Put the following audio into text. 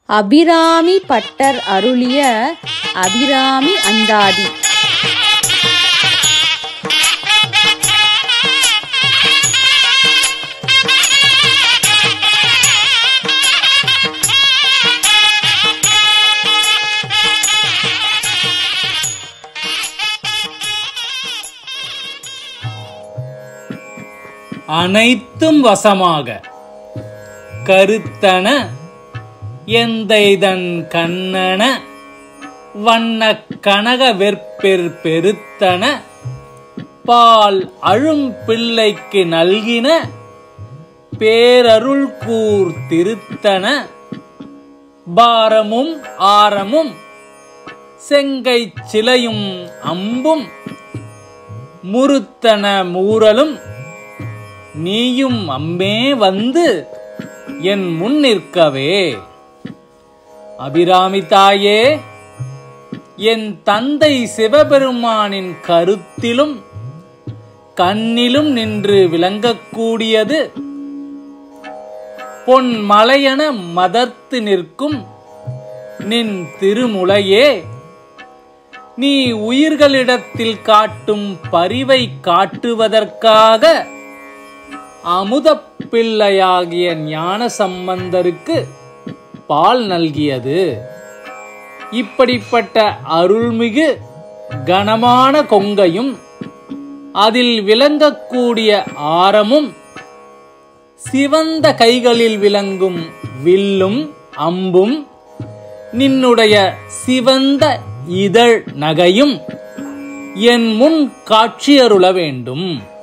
Abirami butter அருளிய அபிராமி அந்தாதி அனைத்தும் வசமாக கருத்தன எந்தைதன் கண்ணன வண்ண கனக வெற்பெர் பெருத்தன பால் அழும் பிள்ளைக்கு நல்கின பேரருள் கூர் திருத்தன பாரமும் ஆரமும் செங்கை சிலையும் அம்பும் முறுத்தன மூரலும் நீயும் அம்மே வந்து என் முன் நிற்கவே அபிராமி தாயே என் தந்தை சிவபெருமானின் கருத்திலும் கண்ணிலும் நின்று விளங்கக்கூடியது பொன் மலையென மதர்த்து நிற்கும் நின் திருமுலையே நீ உயிர்களிடத்தில் காட்டும் பரிவை காட்டுவதற்காக அமுதப் பிள்ளையாகிய ஞான சம்பந்தருக்கு பால் நல்கியது இப்படிப்பட்ட அருள்மிகு கனமான கொங்கையும் அதில் விளங்கக்கூடிய ஆரமும் சிவந்த கைகளில் விளங்கும் வில்லும் அம்பும் நின்னுடைய சிவந்த இதழ் நகையும் என் முன் காட்சியருள வேண்டும்